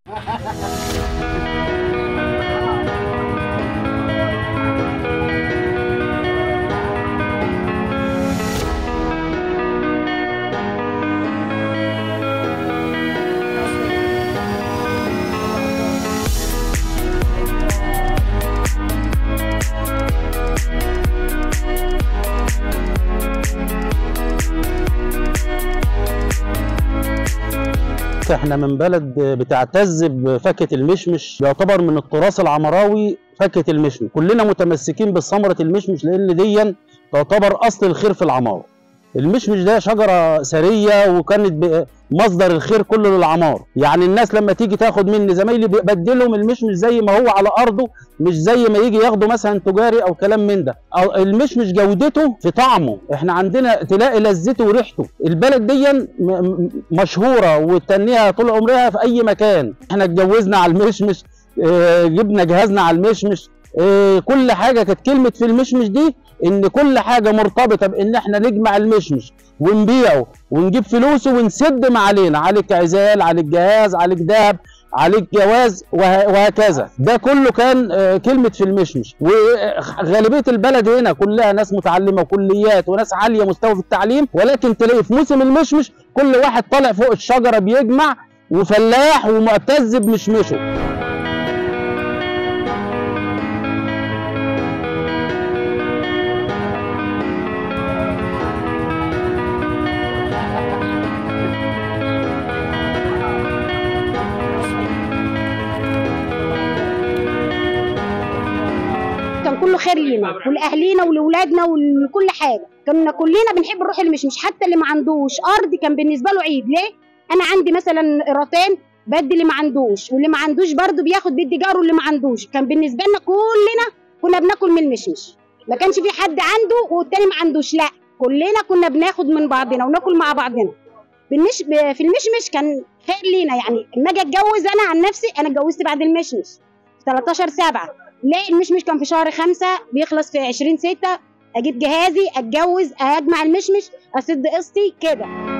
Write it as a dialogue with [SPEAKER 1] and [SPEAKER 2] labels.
[SPEAKER 1] احنا من بلد بتعتز بفاكهه المشمش يعتبر من التراث العمراوي فاكهه المشمش كلنا متمسكين بثمره المشمش لان دي تعتبر اصل الخير في العمار المشمش ده شجره ثريه وكانت ب- مصدر الخير كله للعمار يعني الناس لما تيجي تاخد مني زمايلي ببدلهم المشمش زي ما هو على ارضه مش زي ما يجي ياخده مثلا تجاري او كلام من ده أو المشمش جودته في طعمه احنا عندنا تلاقي لذته وريحته البلد دي م- م- مشهوره وتنيها طول عمرها في اي مكان احنا اتجوزنا على المشمش آه، جبنا جهازنا على المشمش آه، كل حاجه كانت كلمه في المشمش دي ان كل حاجه مرتبطه بان احنا نجمع المشمش ونبيعه ونجيب فلوسه ونسد ما علينا عليك عزال عليك جهاز عليك دهب عليك جواز وه- وهكذا ده كله كان آه، كلمه في المشمش وغالبيه البلد هنا كلها ناس متعلمه وكليات وناس عاليه مستوى في التعليم ولكن تلاقي في موسم المشمش كل واحد طالع فوق الشجره بيجمع وفلاح ومعتز بمشمشه
[SPEAKER 2] كان كله خير لينا ولاهالينا ولولادنا ولكل حاجه كنا كلنا بنحب نروح المشمش حتى اللي ما عندوش ارض كان بالنسبه له عيد ليه انا عندي مثلا قيرتين بدي اللي ما عندوش واللي ما عندوش برضه بياخد بيدي جاره اللي ما عندوش كان بالنسبه لنا كلنا كنا بناكل من المشمش ما كانش في حد عنده والتاني ما عندوش لا كلنا كنا بناخد من بعضنا وناكل مع بعضنا بالنش... ب- في المشمش كان خير لينا يعني اما اجي اتجوز انا عن نفسي انا اتجوزت بعد المشمش 13 7 ليه المشمش كان في شهر خمسة بيخلص في 20 6 اجيب جهازي اتجوز اجمع المشمش اسد قسطي كده